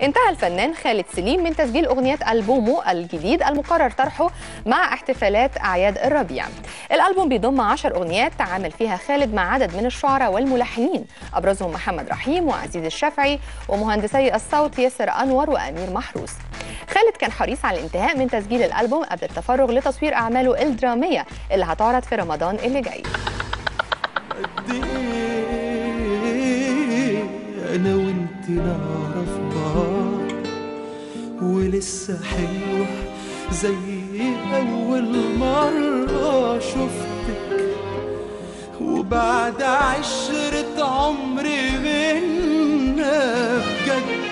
انتهى الفنان خالد سليم من تسجيل أغنية ألبومه الجديد المقرر طرحه مع احتفالات أعياد الربيع الألبوم بيضم عشر أغنيات تعامل فيها خالد مع عدد من الشعراء والملحنين أبرزهم محمد رحيم وعزيز الشافعي ومهندسي الصوت ياسر أنور وأمير محروس خالد كان حريص على الانتهاء من تسجيل الألبوم قبل التفرغ لتصوير أعماله الدرامية اللي هتعرض في رمضان اللي جاي قد ايه انا وانت نعرف بعض ولسه حلوة زي اول مرة شفتك وبعد عشرة عمري بينا بجد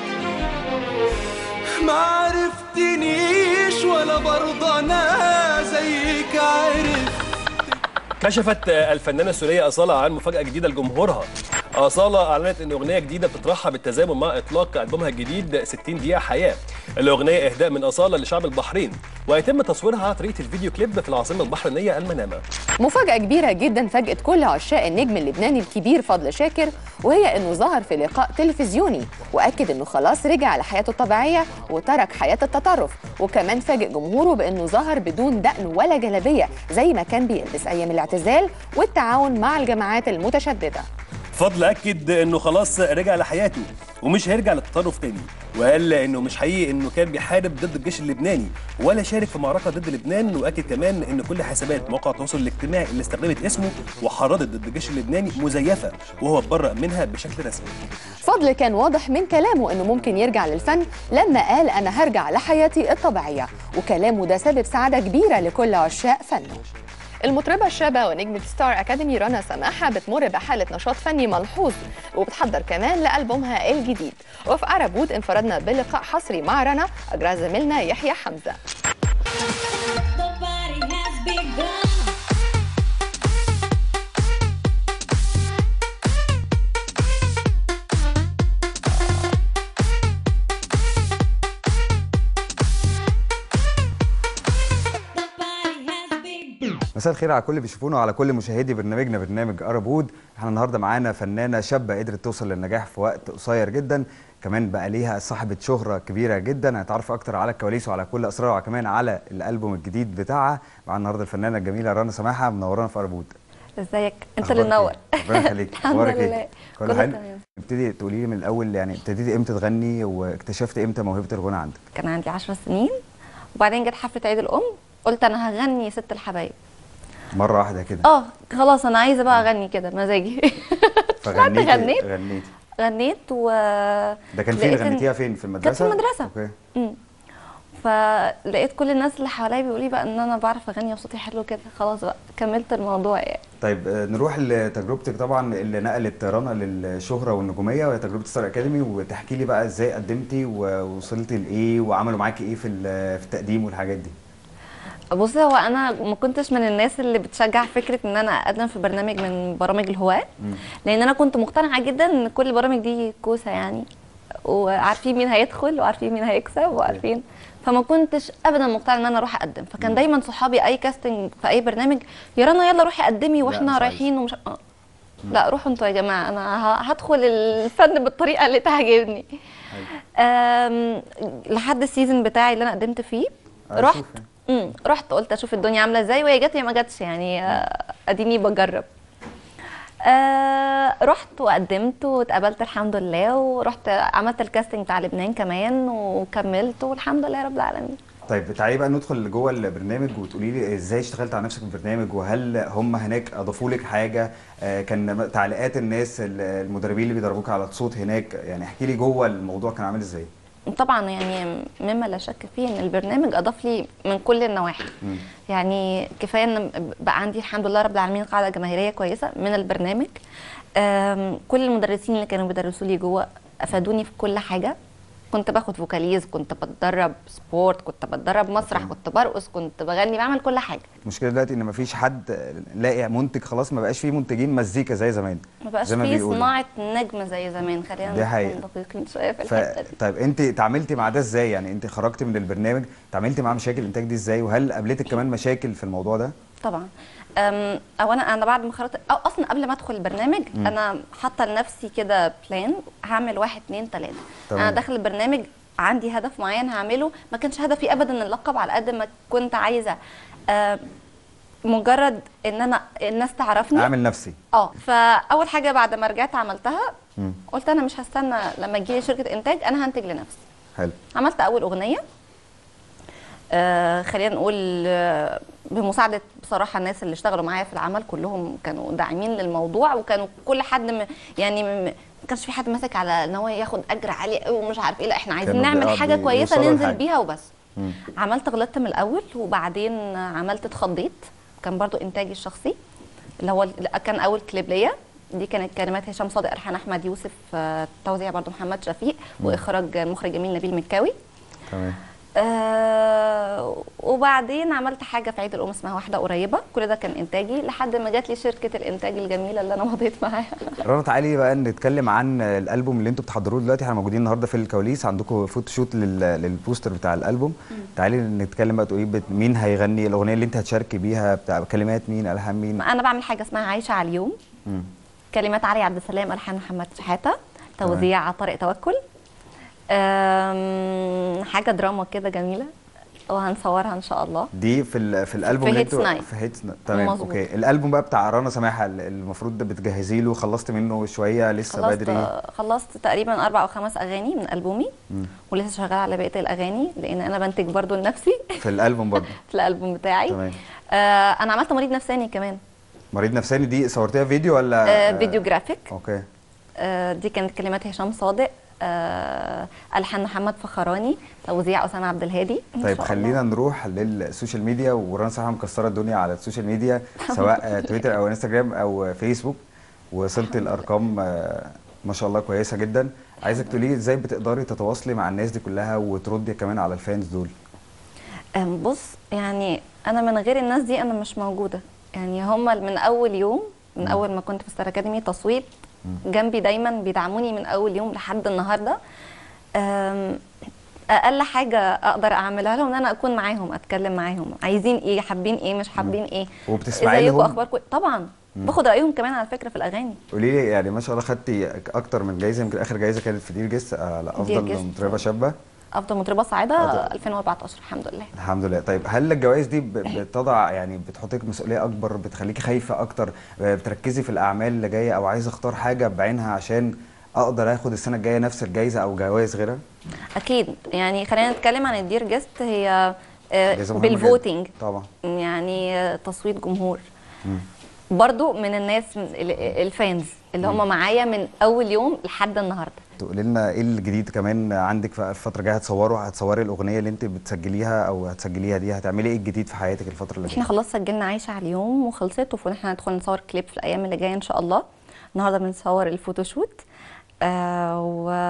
ما عرفتنيش ولا برضه انا زيك عرفت كشفت الفنانة السورية أصالة عن مفاجأة جديدة لجمهورها أصالة أعلنت أن أغنية جديدة بتطرحها بالتزامن مع إطلاق ألبومها الجديد 60 دقيقة حياة الأغنية إهداء من أصالة لشعب البحرين ويتم تصويرها على طريقة الفيديو كليب في العاصمة البحرينية المنامة مفاجأة كبيرة جدا فاجأت كل عشاق النجم اللبناني الكبير فضل شاكر وهي انه ظهر في لقاء تلفزيوني واكد انه خلاص رجع لحياته الطبيعية وترك حياة التطرف وكمان فاجئ جمهوره بانه ظهر بدون دقن ولا جلابية زي ما كان بيلبس ايام الاعتزال والتعاون مع الجماعات المتشددة فضل أكد أنه خلاص رجع لحياته ومش هيرجع للتطرف تاني وقال انه مش حقيقي انه كان بيحارب ضد الجيش اللبناني ولا شارك في معركه ضد لبنان واكد كمان ان كل حسابات مواقع التواصل الاجتماعي اللي استخدمت اسمه وحرضت ضد الجيش اللبناني مزيفه وهو اتبرأ منها بشكل رسمي فضل كان واضح من كلامه انه ممكن يرجع للفن لما قال انا هرجع لحياتي الطبيعيه وكلامه ده سبب سعاده كبيره لكل عشاق فنه المطربة الشابة ونجمة ستار أكاديمي رنا سماحة بتمر بحالة نشاط فني ملحوظ وبتحضر كمان لألبومها الجديد وفي أرابود انفردنا بلقاء حصري مع رنا أجراه زميلنا يحيى حمزة The party has begun. The party has begun. مساء الخير على كل اللي بيشوفونا وعلى كل مشاهدي برنامجنا برنامج ارابود احنا النهارده معانا فنانه شابه قدرت توصل للنجاح في وقت قصير جدا كمان بقى ليها صاحبه شهره كبيره جدا هنتعرف اكتر على الكواليس وعلى كل اسرارها وكمان على الالبوم الجديد بتاعها معانا النهارده الفنانه الجميله رنا سماحه منورانا في ارابود ازيك انت اللي أخبارك منور إيه؟ ربنا يخليك الحمد اخبارك لله ايه كله كل حلو تمام ابتدي تقولي لي من الاول يعني ابتديتي امتى تغني واكتشفت امتى موهبه الغنى عندك كان عندي 10 سنين وبعدين جت حفله عيد الام قلت انا هغني ست الحبايب مره واحده كده اه خلاص انا عايزه بقى اغني كده مزاجي طلعت فغنيتي غنيت غنيتي غنيت و ده كان فين لقيت إن- غنيتيها فين في المدرسه المدرسة. اوكي مم. فلقيت كل الناس اللي حواليا بيقولوا لي بقى ان انا بعرف اغني وصوتي حلو كده خلاص بقى كملت الموضوع يعني طيب آه، نروح لتجربتك طبعا اللي نقلت رنا للشهره والنجوميه وهي تجربه ستار اكاديمي وتحكي لي بقى ازاي قدمتي ووصلتي لايه وعملوا معاكي ايه في ال- في التقديم والحاجات دي بص هو انا ما كنتش من الناس اللي بتشجع فكره ان انا اقدم في برنامج من برامج الهواة لان انا كنت مقتنعه جدا ان كل البرامج دي كوسه يعني وعارفين مين هيدخل وعارفين مين هيكسب وعارفين فما كنتش ابدا مقتنعه ان انا اروح اقدم فكان دايما صحابي اي كاستنج في اي برنامج يا رنا يلا روحي قدمي واحنا مش عايزة. رايحين ومش آه. لا روحوا انتوا يا جماعه انا ه- هدخل الفن بالطريقه اللي تعجبني أم، لحد السيزون بتاعي اللي انا قدمت فيه أشوف رحت يعني. امم رحت قلت اشوف الدنيا عامله ازاي وهي جت يا ما جاتش يعني آه، اديني بجرب آه رحت وقدمت واتقبلت الحمد لله ورحت عملت الكاستنج بتاع لبنان كمان وكملت والحمد لله رب العالمين طيب تعالي بقى ندخل جوه البرنامج وتقولي لي ازاي اشتغلت على نفسك في البرنامج وهل هم هناك اضافوا لك حاجه آه، كان تعليقات الناس ال- المدربين اللي بيدربوك على الصوت هناك يعني احكي لي جوه الموضوع كان عامل ازاي طبعا يعني مما لا شك فيه ان البرنامج اضاف لي من كل النواحي مم. يعني كفايه ان بقى عندي الحمد لله رب العالمين قاعده جماهيريه كويسه من البرنامج آم، كل المدرسين اللي كانوا بيدرسوا لي جوه افادوني في كل حاجه كنت باخد فوكاليز كنت بتدرب سبورت كنت بتدرب مسرح كنت برقص كنت بغني بعمل كل حاجه المشكله دلوقتي ان مفيش حد لاقي منتج خلاص ما بقاش فيه منتجين مزيكا زي زمان ما بقاش زي ما فيه بيقولوا. صناعه نجم زي زمان خلينا دي حقيقة. نكون دقيقين شويه في ف... الحته دي طيب انت اتعاملتي مع ده ازاي يعني انت خرجتي من البرنامج اتعاملتي مع مشاكل الانتاج دي ازاي وهل قابلتك كمان مشاكل في الموضوع ده طبعا أم، او انا انا بعد ما خرجت او اصلا قبل ما ادخل البرنامج انا حاطه لنفسي كده بلان هعمل واحد اتنين تلاته تمام. انا داخل البرنامج عندي هدف معين هعمله ما كانش هدفي ابدا اللقب على قد ما كنت عايزه آه، مجرد ان انا الناس تعرفني اعمل نفسي اه فاول حاجه بعد ما رجعت عملتها مم. قلت انا مش هستنى لما تجيلي شركه انتاج انا هنتج لنفسي حلو عملت اول اغنيه آه خلينا نقول آه بمساعده بصراحه الناس اللي اشتغلوا معايا في العمل كلهم كانوا داعمين للموضوع وكانوا كل حد م يعني م- ما كانش في حد ماسك على ان هو ياخد اجر عالي قوي ومش عارف ايه لا احنا عايزين كانوا نعمل بي- حاجه بي- كويسه بيوصلوا ننزل لحاجة. بيها وبس مم. عملت غلطت من الاول وبعدين عملت اتخضيت كان برضو انتاجي الشخصي اللي هو ال- كان اول كليب ليا دي كانت كلمات هشام صادق الحان احمد يوسف آه، توزيع برضو محمد شفيق واخراج المخرج جميل نبيل مكاوي تمام آه وبعدين عملت حاجه في عيد الام اسمها واحده قريبه كل ده كان انتاجي لحد ما جات لي شركه الانتاج الجميله اللي انا مضيت معاها رنا تعالي بقى نتكلم عن الالبوم اللي انتوا بتحضروه دلوقتي احنا موجودين النهارده في الكواليس عندكم فوتوشوت لل... للبوستر بتاع الالبوم تعالي نتكلم بقى تقولي بت- مين هيغني الاغنيه اللي انت هتشاركي بيها بتاع كلمات مين الحان مين انا بعمل حاجه اسمها عايشه على اليوم مم. كلمات علي عبد السلام الحان محمد شحاته توزيع طارق توكل أم، حاجه دراما كده جميله وهنصورها ان شاء الله دي في ال... في الالبوم في اللي هيتس انتوا ناين. في هيتس ناين. تمام مظبوط. اوكي الالبوم بقى بتاع رنا سماحه اللي المفروض ده بتجهزي له خلصت منه شويه لسه خلصت بدري خلصت تقريبا اربع او خمس اغاني من البومي ولسه شغاله على بقيه الاغاني لان انا بنتج برضو لنفسي في الالبوم برضه في الالبوم بتاعي تمام. آه انا عملت مريض نفساني كمان مريض نفساني دي صورتيها فيديو ولا آه فيديو جرافيك اوكي آه دي كانت كلمات هشام صادق آه الحان محمد فخراني توزيع اسامه عبد الهادي إن طيب شاء خلينا الله. نروح للسوشيال ميديا ورنا صراحه مكسره الدنيا على السوشيال ميديا سواء آه، تويتر او انستجرام او فيسبوك وصلت الارقام آه، ما شاء الله كويسه جدا عايزك تقولي ازاي بتقدري تتواصلي مع الناس دي كلها وتردي كمان على الفانز دول آم، بص يعني انا من غير الناس دي انا مش موجوده يعني هم من اول يوم من اول ما كنت في ستار اكاديمي تصوير جنبي دايما بيدعموني من اول يوم لحد النهارده آم، اقل حاجه اقدر اعملها لهم ان انا اكون معاهم اتكلم معاهم عايزين ايه حابين ايه مش حابين ايه وبتسمعي ازيكم لهم؟ اخباركم إيه؟ طبعا باخد رايهم كمان على فكره في الاغاني قولي لي يعني ما شاء الله خدتي اكتر من جايزه يمكن اخر جايزه كانت في دير جيست على دير افضل جيست. مطربه شابه افضل مطربه صاعده أفضل. 2014 الحمد لله الحمد لله طيب هل الجوائز دي ب- بتضع يعني بتحطك مسؤوليه اكبر بتخليكي خايفه اكتر آه، بتركزي في الاعمال اللي جايه او عايزه اختار حاجه بعينها عشان اقدر اخد السنه الجايه نفس الجائزه او جوائز غيرها اكيد يعني خلينا نتكلم عن الدير جيست هي آه، جايزة مهمة جداً. بالفوتنج طبعا يعني آه، تصويت جمهور برضو من الناس ال- الفانز اللي هم معايا من اول يوم لحد النهارده تقولي لنا ايه الجديد كمان عندك في الفتره الجايه هتصوروا هتصوري الاغنيه اللي انت بتسجليها او هتسجليها دي هتعملي ايه الجديد في حياتك الفتره اللي احنا جايه خلاص سجلنا عايشه على اليوم وخلصت وفوق احنا هندخل نصور كليب في الايام اللي جايه ان شاء الله النهارده بنصور الفوتوشوت آه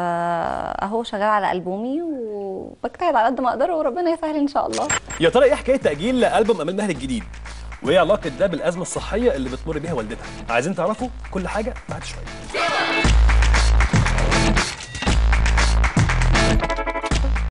واهو شغال على البومي وبجتهد على قد ما اقدر وربنا يسهل ان شاء الله يا ترى ايه حكايه تاجيل البوم امال مهل الجديد وايه علاقه ده بالازمه الصحيه اللي بتمر بيها والدتها عايزين تعرفوا كل حاجه بعد شويه